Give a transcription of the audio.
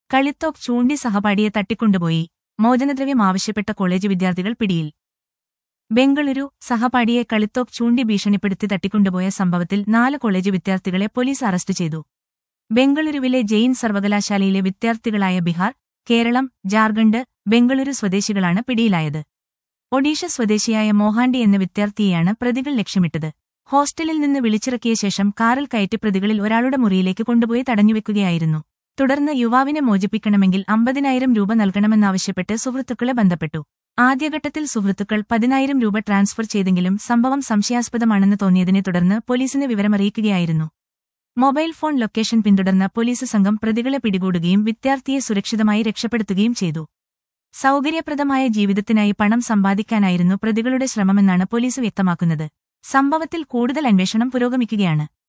കളിത്തോക്ക് ചൂണ്ടി സഹപാഠിയെ തട്ടിക്കൊണ്ടുപോയി മോചനദ്രവ്യം ആവശ്യപ്പെട്ട കോളേജ് വിദ്യാർത്ഥികൾ പിടിയിൽ ബംഗളൂരു സഹപാഠിയെ കളിത്തോക്ക് ചൂണ്ടി ഭീഷണിപ്പെടുത്തി തട്ടിക്കൊണ്ടുപോയ സംഭവത്തിൽ നാല് കോളേജ് വിദ്യാർത്ഥികളെ പോലീസ് അറസ്റ്റ് ചെയ്തു ബംഗളൂരുവിലെ ജെയിൻ സർവകലാശാലയിലെ വിദ്യാർത്ഥികളായ ബിഹാർ കേരളം ജാർഖണ്ഡ് ബംഗളൂരു സ്വദേശികളാണ് പിടിയിലായത് ഒഡീഷ സ്വദേശിയായ മോഹാണ്ടി എന്ന വിദ്യാർത്ഥിയെയാണ് പ്രതികൾ ലക്ഷ്യമിട്ടത് ഹോസ്റ്റലിൽ നിന്ന് വിളിച്ചിറക്കിയ ശേഷം കാറിൽ കയറ്റി പ്രതികളിൽ ഒരാളുടെ മുറിയിലേക്ക് കൊണ്ടുപോയി തടഞ്ഞുവെക്കുകയായിരുന്നു തുടർന്ന് യുവാവിനെ മോചിപ്പിക്കണമെങ്കിൽ അമ്പതിനായിരം രൂപ നൽകണമെന്നാവശ്യപ്പെട്ട് സുഹൃത്തുക്കളെ ബന്ധപ്പെട്ടു ആദ്യഘട്ടത്തിൽ സുഹൃത്തുക്കൾ പതിനായിരം രൂപ ട്രാൻസ്ഫർ ചെയ്തെങ്കിലും സംഭവം സംശയാസ്പദമാണെന്ന് തോന്നിയതിനെ തുടർന്ന് പോലീസിന് വിവരമറിയിക്കുകയായിരുന്നു മൊബൈൽ ഫോൺ ലൊക്കേഷൻ പിന്തുടർന്ന പോലീസ് സംഘം പ്രതികളെ പിടികൂടുകയും വിദ്യാർത്ഥിയെ സുരക്ഷിതമായി രക്ഷപ്പെടുത്തുകയും ചെയ്തു സൗകര്യപ്രദമായ ജീവിതത്തിനായി പണം സമ്പാദിക്കാനായിരുന്നു പ്രതികളുടെ ശ്രമമെന്നാണ് പോലീസ് വ്യക്തമാക്കുന്നത് സംഭവത്തിൽ കൂടുതൽ അന്വേഷണം പുരോഗമിക്കുകയാണ്